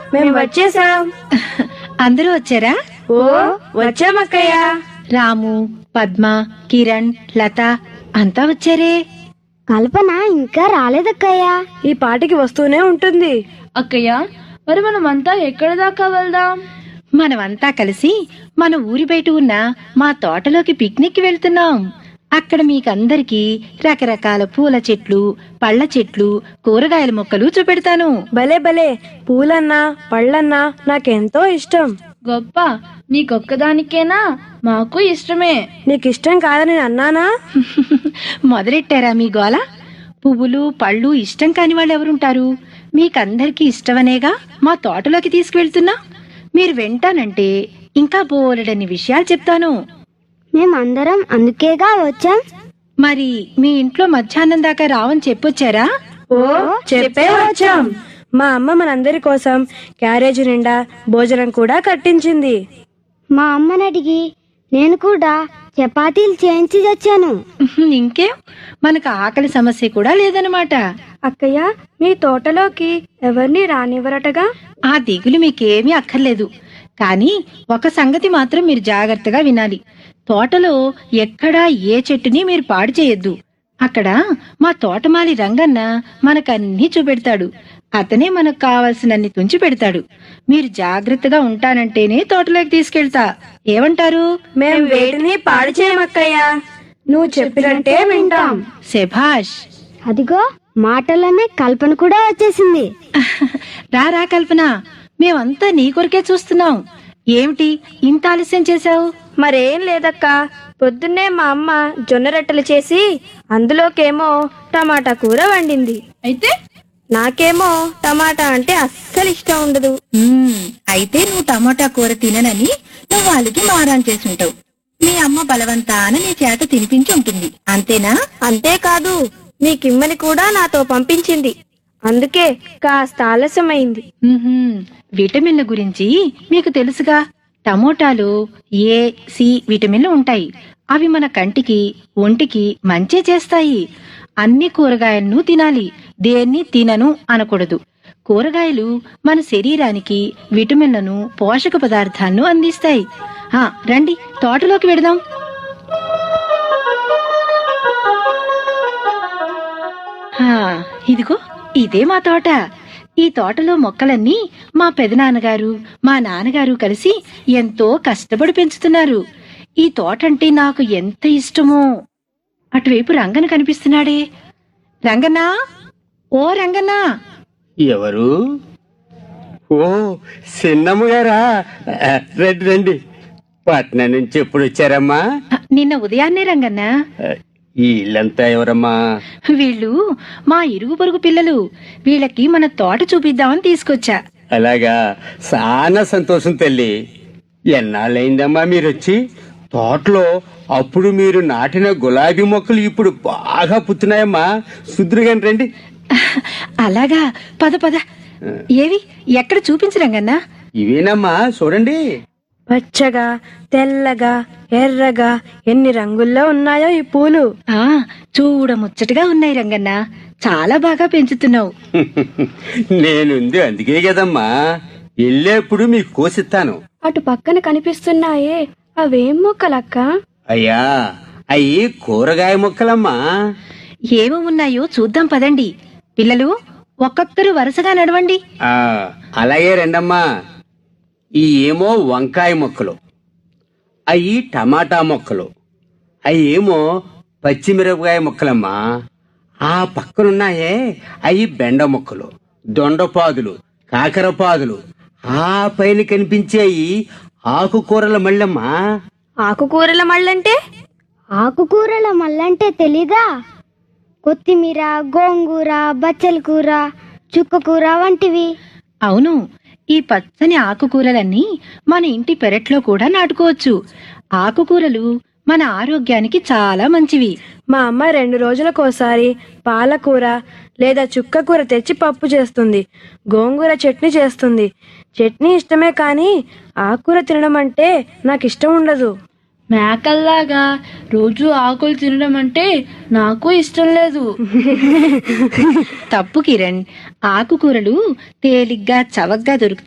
మేము వచ్చేసాం అందరూ వచ్చారా ఓ వచ్చామక్కయ్య రాము పద్మ కిరణ్ లత అంతా వచ్చారే కల్పన ఇంకా రాలేదక్కయ్యా ఈ పాటికి వస్తూనే ఉంటుంది అక్కయ్య మరి మనమంతా ఎక్కడ దాకా వెళ్దాం మనమంతా కలిసి మన ఊరి బయట ఉన్న మా తోటలోకి పిక్నిక్ వెళ్తున్నాం అక్కడ మీకందరికీ రకరకాల పూల చెట్లు పళ్ళ చెట్లు కూరగాయల మొక్కలు చూపెడతాను భలే భలే పూలన్నా పళ్ళన్నా నాకెంతో ఇష్టం గొప్ప నీకొక్కదానికేనా మాకు ఇష్టమే నీకు ఇష్టం కాదని నేను అన్నానా మొదలెట్టారా మీ గోల పువ్వులు పళ్ళు ఇష్టం కాని వాళ్ళు ఎవరుంటారు మీకందరికీ ఇష్టమనేగా మా తోటలోకి తీసుకువెళ్తున్నా మీరు వింటానంటే ఇంకా బోలెడన్ని విషయాలు చెప్తాను మేమందరం అందుకేగా వచ్చాం మరి మీ ఇంట్లో మధ్యాహ్నం దాకా రావని చెప్పొచ్చారా ఓ చెప్పే వచ్చాం మా అమ్మ మనందరి కోసం క్యారేజ్ నిండా భోజనం కూడా కట్టించింది మా అమ్మని అడిగి నేను కూడా చపాతీలు చేయించి తెచ్చాను ఇంకేం మనకు ఆకలి సమస్య కూడా లేదనమాట అక్కయ్య మీ తోటలోకి ఎవరిని రానివ్వరటగా ఆ దిగులు మీకేమీ అక్కర్లేదు కానీ ఒక సంగతి మాత్రం మీరు జాగ్రత్తగా వినాలి తోటలో ఎక్కడా ఏ చెట్టుని మీరు పాడు చేయొద్దు అక్కడ మా తోటమాలి రంగన్న మనకన్నీ చూపెడతాడు అతనే మనకు కావలసినన్ని తుంచి పెడతాడు మీరు జాగ్రత్తగా ఉంటానంటేనే తోటలోకి తీసుకెళ్తా ఏమంటారు మేం వేటిని పాడు చేయమక్కయ్య నువ్వు చెప్పినట్టే వింటాం శభాష్ అదిగో మాటలోనే కల్పన కూడా వచ్చేసింది రా రా కల్పన మేమంతా నీ కొరకే చూస్తున్నాం ఏమిటి ఇంత ఆలస్యం చేశావు మరేం లేదక్క పొద్దున్నే మా అమ్మ జొన్న రొట్టెలు చేసి అందులోకేమో టమాటా కూర వండింది అయితే నాకేమో టమాటా అంటే అస్సలు ఇష్టం ఉండదు మ్మ్, అయితే నువ్వు టమోటా కూర తిననని నువ్వు వాళ్ళకి మారాన్ చేసుంటావు మీ అమ్మ బలవంతాన నీ చేత తినిపించి ఉంటుంది అంతేనా అంతేకాదు నీకిమ్మని కూడా నాతో పంపించింది అందుకే కాస్త ఆలస్యమైంది మ్మ్హ్మ్. విటమిన్ల గురించి మీకు తెలుసుగా టమోటాలో ఏ సి విటమిన్లు ఉంటాయి అవి మన కంటికి ఒంటికి మంచి చేస్తాయి అన్ని కూరగాయలను తినాలి దేన్ని తినను అనకూడదు కూరగాయలు మన శరీరానికి విటమిన్లను పోషక పదార్థాలను అందిస్తాయి ఆ, రండి తోటలోకి వెడదాం ఆ, ఇదిగో ఇదే మా తోట ఈ తోటలో మొక్కలన్నీ మా పెదనాన్నగారు మా నాన్నగారు కలిసి ఎంతో కష్టపడి పెంచుతున్నారు ఈ తోట అంటే నాకు ఎంత ఇష్టమో అటువైపు రంగన కనిపిస్తున్నాడే రంగన్నా ఓ రంగన్నా ఎవరు ఓ చిన్నమ్మ గారా ఆ, రండి రండి పట్నం నుంచి ఎప్పుడు వచ్చారమ్మా ఆ, నిన్న ఉదయాన్నే రంగన్నా ఆ, ఈ ఇల్లంతా ఎవరమ్మా వీళ్ళు మా ఇరుగు పొరుగు పిల్లలు వీళ్ళకి మన తోట చూపిద్దామని తీసుకొచ్చా అలాగా చాలా సంతోషం తల్లి ఎన్నాళ్ళైందమ్మా మీరు వచ్చి తోటలో అప్పుడు మీరు నాటిన గులాబీ మొక్కలు ఇప్పుడు బాగా పుత్తున్నాయమ్మా శుద్రుగాని రండి అలాగా పద పద ఏవి ఎక్కడ చూపించు రంగన్నా ఇవేనమ్మా చూడండి పచ్చగా తెల్లగా ఎర్రగా ఎన్ని రంగుల్లో ఉన్నాయో ఈ పూలు ఆ చూడ ముచ్చటగా ఉన్నాయి రంగన్న చాలా బాగా పెంచుతున్నావు నేనుంది అందుకే కదమ్మా వెళ్ళేప్పుడు మీకు కోసిస్తాను అటు పక్కన కనిపిస్తున్నాయే అవేం మొక్కలక్క అయ్యా అయ్యి కూరగాయ మొక్కలమ్మా ఏమి ఉన్నాయో చూద్దాం పదండి పిల్లలు ఒక్కొక్కరు వరుసగా నడవండి ఆ, అలాగే రండమ్మా ఈ ఏమో వంకాయ మొక్కలు అవి టమాటా మొక్కలు అవి ఏమో పచ్చిమిరపకాయ మొక్కలమ్మా ఆ పక్కనున్నాయే అవి బెండ మొక్కలు దొండపాదులు కాకరపాదులు ఆ పైన కనిపించేయి ఆకుకూరల మళ్ళమ్మా ఆకుకూరల మళ్ళంటే ఆకుకూరల మల్లంటే తెలీదా కొత్తిమీర గోంగూర బచ్చల కూర చుక్కకూర వంటివి అవును ఈ పచ్చని ఆకుకూరలన్నీ మన ఇంటి పెరట్లో కూడా నాటుకోవచ్చు ఆకుకూరలు మన ఆరోగ్యానికి చాలా మంచివి మా అమ్మ రెండు రోజులకోసారి పాలకూర లేదా చుక్కకూర తెచ్చి పప్పు చేస్తుంది గోంగూర చట్నీ చేస్తుంది చట్నీ ఇష్టమే కానీ ఆకుకూర తినడం అంటే నాకు ఇష్టం ఉండదు మేకల్లాగా రోజు ఆకులు తినడం అంటే నాకు ఇష్టం లేదు తప్పు కిరణ్ ఆకుకూరలు తేలిగ్గా చవగ్గా దొరుకుతాయి